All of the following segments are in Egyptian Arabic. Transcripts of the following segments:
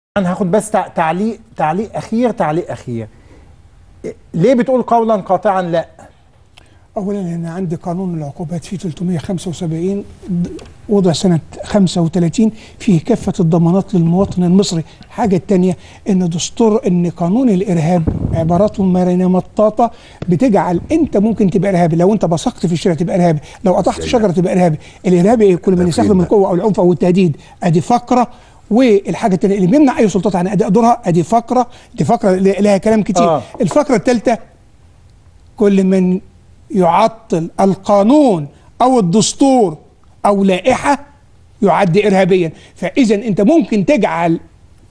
انا هاخد بس تع- تعليق تعليق اخير تعليق اخير إيه، ليه بتقول قولا قاطعا لا اولا انا عندي قانون العقوبات فيه 375 د- وضع سنه 35 فيه كافه الضمانات للمواطن المصري الحاجه الثانيه ان دستور ان قانون الارهاب عباراته مرنه مطاطه بتجعل انت ممكن تبقى ارهابي لو انت بصقت في الشارع تبقى ارهابي لو قطعت شجره تبقى ارهابي الارهابي إيه؟ كل من يستخدم القوه او العنف او التهديد ادي فقره والحاجه الثانيه اللي بيمنع اي سلطات عن اداء دورها ادي فقره دي فقره لها كلام كتير آه. آه. الفقره الثالثه كل من يعطل القانون او الدستور او لائحه يعد ارهابيا فاذا انت ممكن تجعل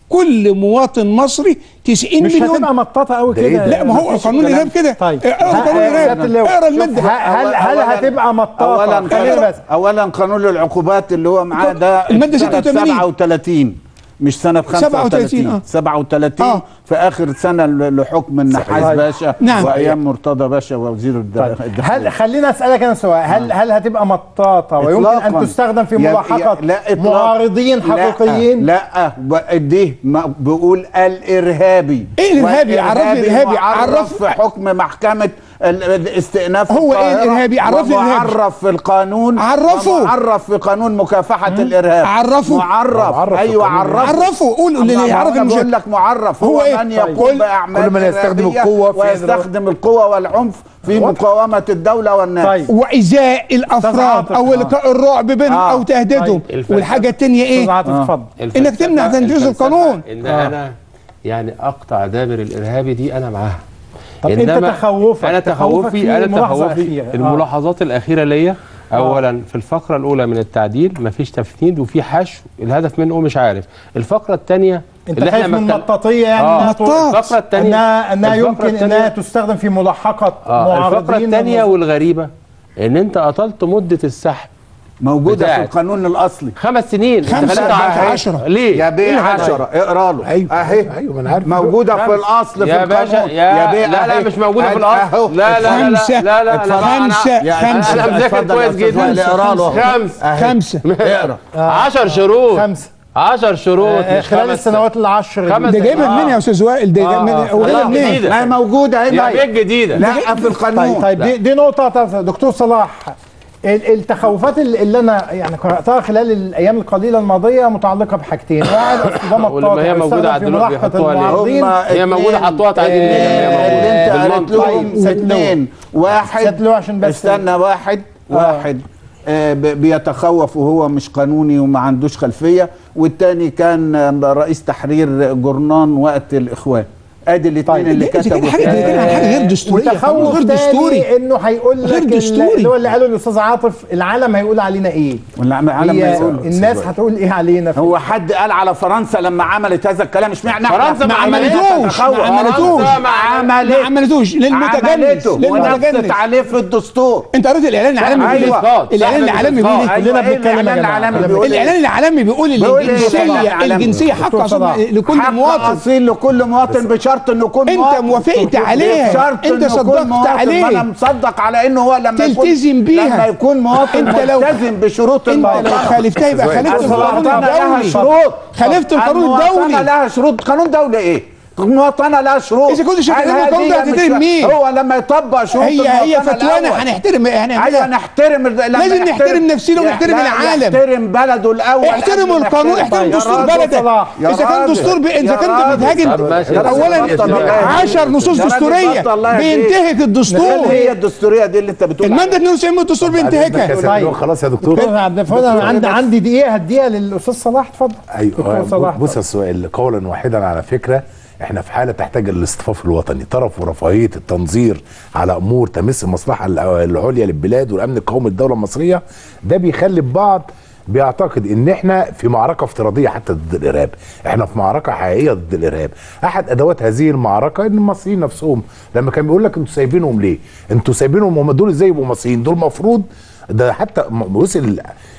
كل مواطن مصري 90 مش مليون هتبقى مطاطه قوي ده إيه كده ده؟ لا ما هو مفيش قانون الكلام. الارهاب كده طيب اقرا ها- قانون ها- الارهاب سيادة اللواء. اقرا شوف، الماده ه- هل هل أولاً- هتبقى مطاطه اولا خلينا بس اولا قانون العقوبات اللي هو معاه ده المادة سنة 86. 37 مش سنة 35 37 آه. 37 آه. في آخر سنة ل- لحكم النحاس صحيح. باشا نعم. وأيام مرتضى باشا وزير الد- طيب الداخلية هل خلينا اسالك انا سؤال هل هل هتبقى مطاطه ويمكن ان إطلاقاً. تستخدم في يا- يا- ملاحقه لا إطلاق. معارضين لا، حقيقيين لا ب- دي ما- بقول الارهابي إيه الإرهابي؟ عرف لي الإرهابي. معرف عرف- في حكم محكمه ال- الاستئناف هو إيه القاهرة الإرهابي؟ عرف لي الإرهابي. معرف في القانون عرفه. معرف في قانون مكافحه الارهاب عرفه. معرف معرف في ايوه القانون. عرفه عرفه قول اللي أما يعرف أنا بقول المشاكل لك معرف هو هو, إيه؟ من طيب. يقوم كل- باعمال كل من يستخدم إرهابية القوة في ويستخدم القوه والعنف في مقاومه الدوله والناس طيب وايذاء الافراد عاطف. او القاء الرعب بينهم آه. او تهديدهم طيب. والحاجه الثانيه استاذ ايه عاطف اتفضل إنك تمنع الفلسفة- تنفيذ الفلسفة القانون. ان آه. انا يعني اقطع دابر الارهابي دي انا معاها طب أنت إنما تخوفك- انا تخوفك تخوفي في انا ملاحظة تخوفي أخيرة. آه. الملاحظات الاخيره ليا اولا في الفقره الاولى من التعديل مفيش تفنيد وفي حشو الهدف منه مش عارف الفقره الثانيه انت خايف من مكتب- مطاطيه يعني آه. انها تو- مطاط. الفقره الثانيه انها انها يمكن انها تستخدم في ملاحقه آه الفقره معارضين الثانيه ومز- والغريبه ان انت قتلت مده السحب موجوده في بتاعت. القانون الاصلي خمس سنين خمسة انت خليتها بقى عشرة. عشرة. ليه؟ يا إيه بيه الهدف؟ 10 اقرا له ايوه اهي ايوه ما انا عارف موجوده في خمسة. الاصل في يا باشا القانون يا, بيه لا لا أهي. مش موجوده في أهي. الاصل أهو. لا لا لا خمسة. لا لا لا لا خمسة. أنا- يا- خمسة. انا مذاكر اتفضل يا كويس أستاذ جدا وائل، اقرا له خمس خمسه اقرا 10 شروط خمسه 10 شروط آه، مش خلال خمس. السنوات العشر خمس- ده جايبها آه. منين يا استاذ وائل ده آه، من آه. واخدها لا، منين جديدة. ما هي موجوده يا اهي بيت جديده لا في القانون طيب طيب دي, دي نقطة طب دكتور صلاح ال- التخوفات اللي اللي انا يعني قراتها خلال الايام القليله الماضيه متعلقه بحاجتين واحد اصل ده ولما هي مطاط موجودة ويستخدم على في الدلوقتي ملاحقه بيحطوها ليه؟ المعارضين هما هي موجودة اتنين، حطوها تعديل ليه لما هي آه، موجودة؟ اللي انت قالت بالمنطق. لهم طيب، اثنين واحد سد له عشان بس استنى واحد واحد آه، ب- بيتخوف وهو مش قانوني وما عندوش خلفيه والتاني كان آه، رئيس تحرير جورنان وقت الاخوان ادي الاثنين طيب، اللي إذا كان كتبوا حاجه كده. إذا كان حاجه غير دستوريه وتخوف غير دستوري تاني انه هيقول لك غير ال- دستوري. اللي هو اللي قاله الاستاذ عاطف العالم هيقول علينا ايه؟ والعالم ما هي يقول. الناس هتقول ايه علينا في هو حد قال على فرنسا لما عملت هذا الكلام اشمعنى إحنا فرنسا ما ما عملتوش ما عملتوش فرنسا ما ما عملتوش للمتجنس عملته ونفذت للمتجنس عليه في الدستور انت قريت الاعلان العالمي بيقول أيوة. ايه؟ الاعلان العالمي بيقول ايه؟ كلنا أيوة، بنتكلم يا الإعلان جماعة. العالمي بيقول إيه؟ الاعلان العالمي بيقول بيقول إيه الجنسيه الإعلان؟ الجنسيه حق دكتور أصلا صلاح. لكل حق مواطن اصيل لكل مواطن بشرط انه يكون انت مواطن موافقت عليها. بشرط انت إنه يكون صدقت مواطن. عليه. ما انا مصدق على انه هو لما يكون تلتزم بيها. لما يكون مواطن انت لو- ملتزم بشروط انت لو المواطنه خالفتها يبقى خالفت القانون المواطنه لها الدولي شروط خالفت القانون المواطنه الدولي لها شروط قانون دولي ايه المواطنه لها شروط إذا كنت شايف هل إن القانون هذه ده مش- هتحترم مين؟ هو لما يطبق شروط هي هي المواطنة فتوانا الأول. هنحترم ايوه هنعملها نحترم لما لازم يحترم- نحترم نفسنا ونحترم لا، العالم. يحترم بلده الاول احترموا قبل ما القانون يحترم- احترم يا دستور راجل بلدك صلاح، يا اذا كان راجل. دستور ب... اذا يا كنت راجل. بتهاجم طب ماشي. اولا بطل الله يهديك. 10 نصوص يا راجل دستوريه بطل الله يهديك. بينتهك هل الدستور هي الدستوريه دي اللي انت بتقول الماده عليها؟ 92 من الدستور بينتهكها طيب. خلاص يا دكتور دكتور عبد الفضل انا عندي عندي دقيقه هديها للاستاذ صلاح اتفضل دكتور ايوه صلاح بص يا السؤال قولا واحدا على فكره احنا في حاله تحتاج الاصطفاف الوطني طرف ورفاهيه التنظير على امور تمس المصلحه الع- العليا للبلاد والامن القومي للدوله المصريه ده بيخلي البعض بيعتقد ان احنا في معركه افتراضيه حتى ضد الارهاب احنا في معركه حقيقيه ضد الارهاب احد ادوات هذه المعركه ان المصريين نفسهم لما كان بيقول لك انتوا سايبينهم ليه انتوا سايبينهم هم دول ازاي يبقوا مصريين دول مفروض ده حتى م- وصل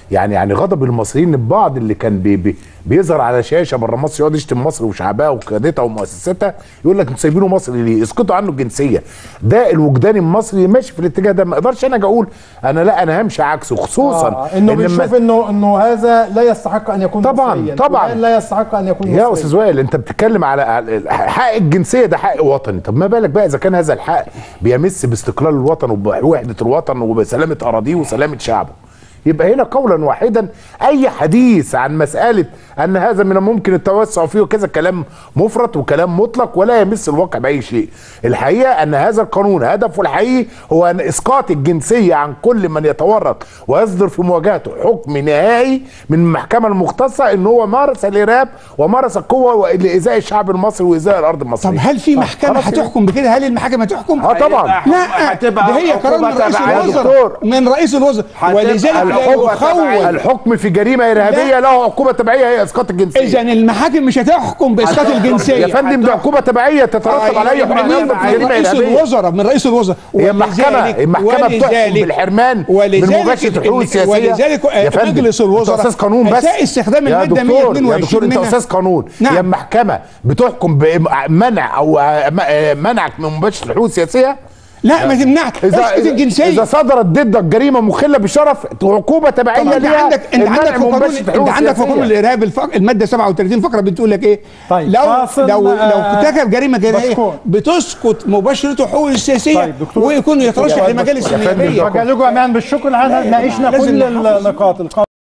يعني يعني غضب المصريين البعض اللي كان بي بي بيظهر على شاشه بره مصر يقعد يشتم مصر وشعبها وقيادتها ومؤسساتها يقول لك انتوا سايبينه مصري ليه؟ اسكتوا عنه الجنسيه. ده الوجدان المصري ماشي في الاتجاه ده ما اقدرش انا اجي اقول انا لا انا همشي عكسه خصوصا آه انه إن لما- بيشوف انه انه هذا لا يستحق ان يكون طبعاً، مصريا طبعاً. فلان لا يستحق ان يكون يا مصريا. استاذ وائل انت بتتكلم على على- حق الجنسيه ده حق وطني طب ما بالك بقى اذا كان هذا الحق بيمس باستقلال الوطن وبوحده الوطن وبسلامه اراضيه وسلامه شعبه يبقى هنا قولا واحدا اي حديث عن مساله ان هذا من الممكن التوسع فيه وكذا كلام مفرط وكلام مطلق ولا يمس الواقع باي شيء الحقيقه ان هذا القانون هدفه الحقيقي هو ان اسقاط الجنسيه عن كل من يتورط ويصدر في مواجهته حكم نهائي من المحكمه المختصه ان هو مارس الارهاب ومارس القوه لايذاء الشعب المصري وايذاء الارض طب المصريه هل في محكمه خلاص هتحكم بكده هل المحاكم هتحكم اه طبعا لا هتبقى ده هي قرار من عقوبة رئيس تبعية. الوزراء دكتور. من رئيس الوزراء هتبقى ولذلك لا العقوبة تبعية. يخول الحكم في جريمه ارهابيه له عقوبه تبعيه هي اسقاط الجنسيه اذا المحاكم مش هتحكم باسقاط هتحكم. الجنسيه يا فندم دي عقوبه تبعيه تترتب على اي من حكم يصدر في جريمه رئيس ارهابيه الوزراء من رئيس الوزراء هي المحكمة المحكمة بتحكم بالحرمان من مباشرة الحقوق السياسية ولذلك يا فندم مجلس الوزراء انت استاذ قانون بس أساء استخدام يا المادة دكتور يا 122 دكتور انت منها. استاذ قانون نعم. هي المحكمة بتحكم بمنع او منعك من مباشرة الحقوق السياسية لا ما تمنعك اذا اسقط الجنسيه اذا صدرت ضدك جريمه مخله بالشرف عقوبه تبعيه طب انت ليها عندك انت المنع عندك في من قانون مباشرة انت الحقوق عندك في قانون السياسية. الارهاب الفق... الماده 37 فقره بتقول لك ايه؟ طيب، لو فاصل، لو لو آه، ارتكب جريمه جنائيه مشكور. بتسقط مباشره حقوقه السياسيه طيب، دكتور. ويكون يترشح لمجالس وجه النيابيه لكم جميعا بالشكر احنا ناقشنا لازم كل نحافظ. النقاط